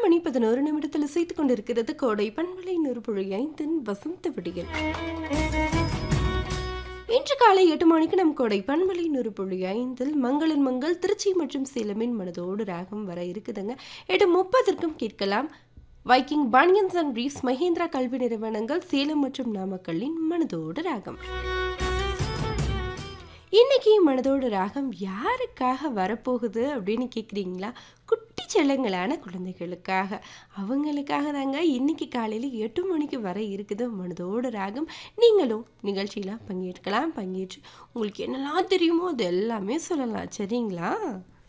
மணி பதினோரு நிமிடத்தில் இசைத்துக் கொண்டிருக்கிறது கோடை பண்பலை நூறுபுழி ஐந்தின் வசந்த விடியல் இன்று காலை எட்டு மணிக்கு நம் கோடை பண்பலை நூறுபுள்ளி ஐந்தில் மங்களன் மங்கள் திருச்சி மற்றும் சேலமின் மனதோடு ராகம் வர இருக்குதுங்க எட்டு முப்பதற்கும் கேட்கலாம் வைக்கிங் பானியன்ஸ் அண்ட் ரீஸ் மஹேந்திரா கல்வி நிறுவனங்கள் சேலம் மற்றும் நாமக்கல்லின் மனதோடு ராகம் இன்னைக்கு மனதோடு ராகம் யாருக்காக வரப்போகுது அப்படின்னு கேட்குறீங்களா குட்டி செல்லங்களான குழந்தைகளுக்காக அவங்களுக்காக தாங்க இன்னைக்கு காலையில் எட்டு மணிக்கு வர இருக்குது மனதோடு ராகம் நீங்களும் நிகழ்ச்சியில் பங்கேற்கலாம் பங்கேற்று உங்களுக்கு என்னெல்லாம் தெரியுமோ அது எல்லாமே சொல்லலாம் சரிங்களா